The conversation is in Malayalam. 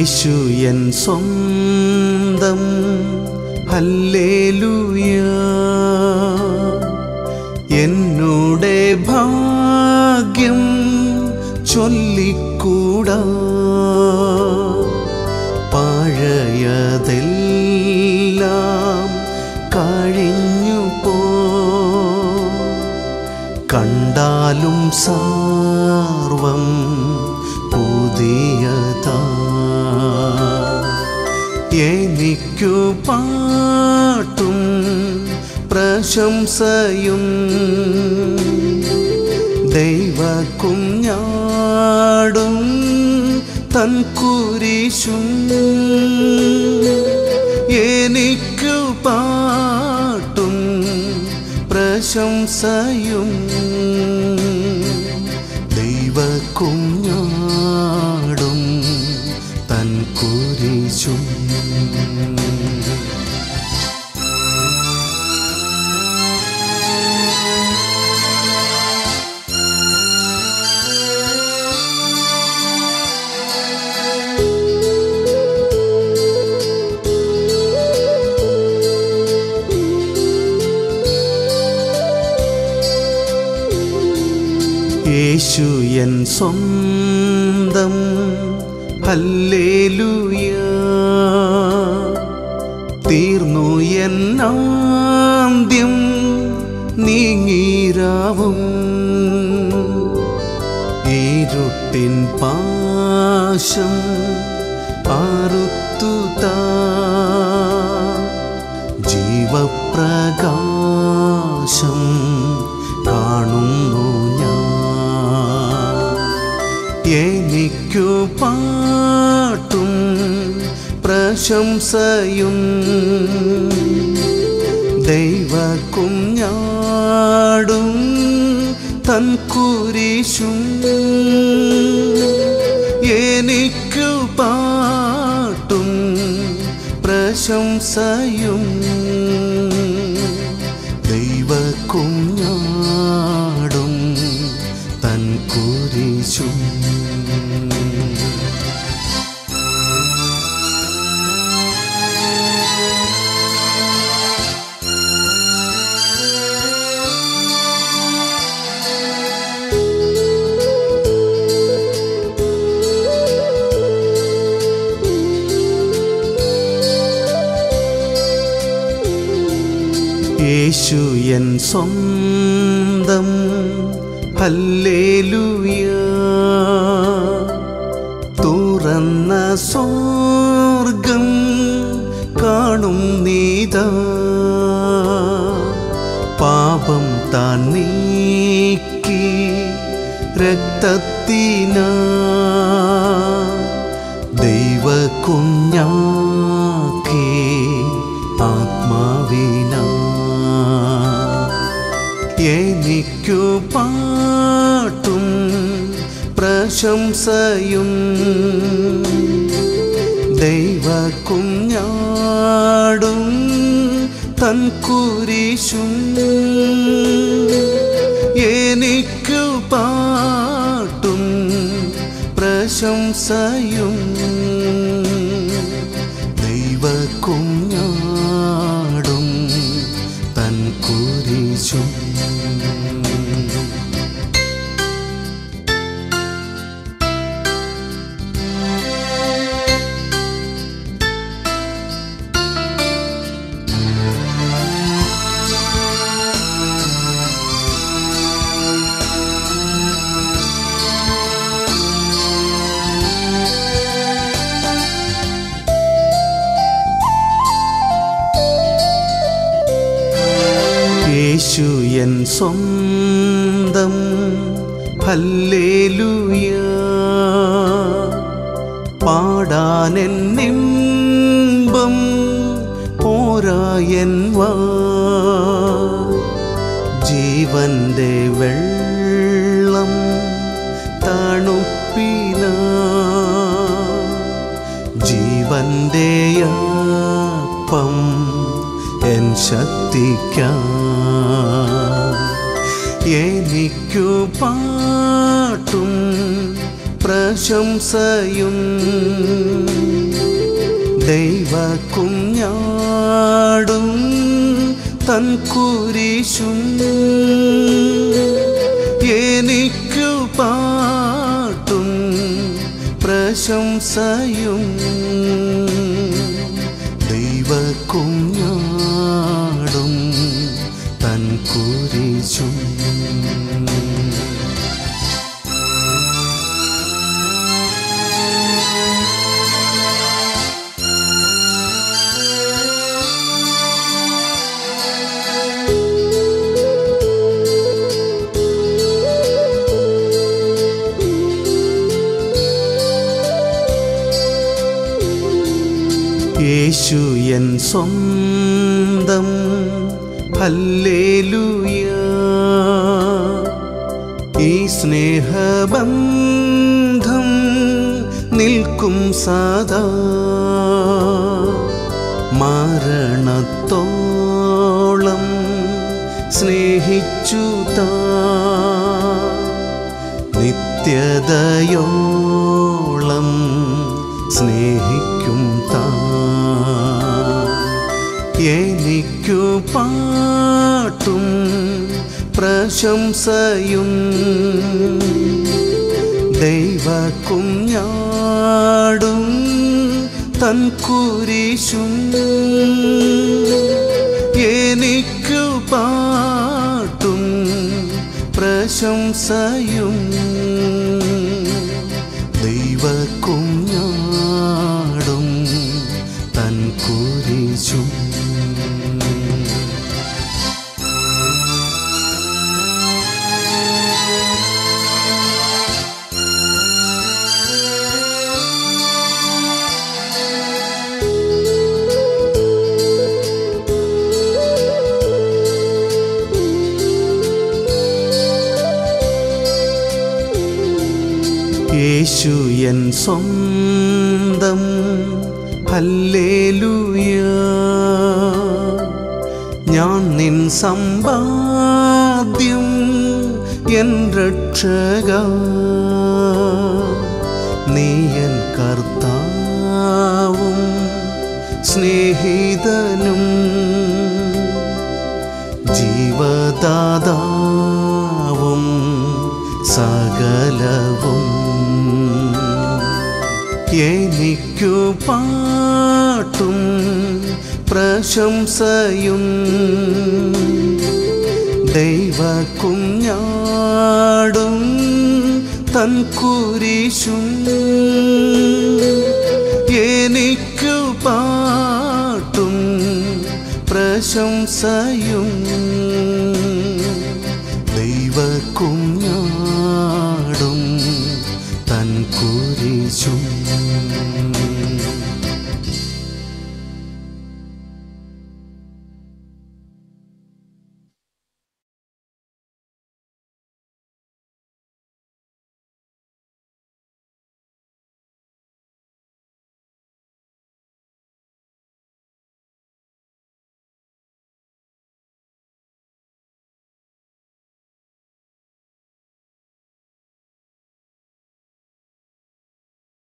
യേശു എൻ സ്വന്തം ഹല്ലേലൂയ എന്നുടെ ഭാഗ്യം ചൊല്ലിക്കൂടാ പഴയതെല്ലാം കഴിഞ്ഞു പോ കണ്ടാലും സാർവം പുതിയതാ എനിക്കു പാട്ടും പ്രശംസയും ദൈവക്കുഞ്ഞാടും തൻ കുരിശും എനിക്കു പാട്ടും പ്രശംസയും ദൈവക്കുഞ്ഞാടും തൻ കുരിശും യേശു എൻ സ്വന്തം ഹല്ലേലൂയ തീർന്നു എന്നാദ്യം നീങ്ങീരാവും ഇരുട്ടിൻ പാശം ആറുത്തുതാ ജീവപ്രകാശം കാണുന്നു ഞാൻ എനിക്കു പാട്ടും പ്രശംസയും ദൈവക്കുഞ്ഞാടും തൻ കുരിശും എനിക്കു പാട്ടും പ്രശംസയും ദൈവക്കുഞ്ഞാടും തൻ കുരിശും യേശു എൻ സ്വന്തം ഹല്ലേലൂയ തുറന്ന സ്വർഗം കാണും നീതാ പാപം താൻ നീക്കി രക്തത്തിന ദൈവ കുഞ്ഞാക്കി ആത്മാവിന എനിക്കു പാട്ടും പ്രശംസയും ദൈവ കുഞ്ഞാടും തൻ കുരിശും എനിക്കു പാട്ടും പ്രശംസയും ദൈവ കുഞ്ഞാടും തൻ കുരിശും യേശു എൻ സ്വന്തം ഹല്ലേലൂയ പാടാനെന്നിമ്പം പോരായൻ വാ ജീവന്റെ വെള്ളം തണുപ്പിന ജീവന്റെ അപ്പം എൻ ശക്തിക്കാം എനിക്കു പാട്ടും പ്രശംസയും ദൈവ കുഞ്ഞാടും തൻ കുരിശും എനിക്കു പാട്ടും പ്രശംസയും ദൈവ കുഞ്ഞാടും തൻ കുരിശും യേശു എൻ സ്വന്തം ഹല്ലേലൂയ ഈ സ്നേഹബന്ധം നിൽക്കും സദാ മരണത്തോളം സ്നേഹിച്ചു താ നിത്യതയോളം സ്നേഹിക്കും താ എനിക്കു പാട്ടും പ്രശംസയും ദൈവ കുഞ്ഞാടും തൻ കുരിശും എനിക്കു പാട്ടും പ്രശംസയും ദൈവ കുഞ്ഞാടും തൻ കുരിശും യേശു എൻ സ്വന്തം ഹല്ലേലൂയ ഞാൻ നിൻ സമ്പാദ്യം എൻ രക്ഷക നീ എൻ കർത്താവും സ്നേഹിതനും ജീവദാതാവും സകലവും എനിക്കു പാട്ടും പ്രശംസയും ദൈവ കുഞ്ഞാടും തൻ കുരിശും എനിക്കു പാട്ടും പ്രശംസയും ദൈവ കുഞ്ഞാടും തൻ കുരിശും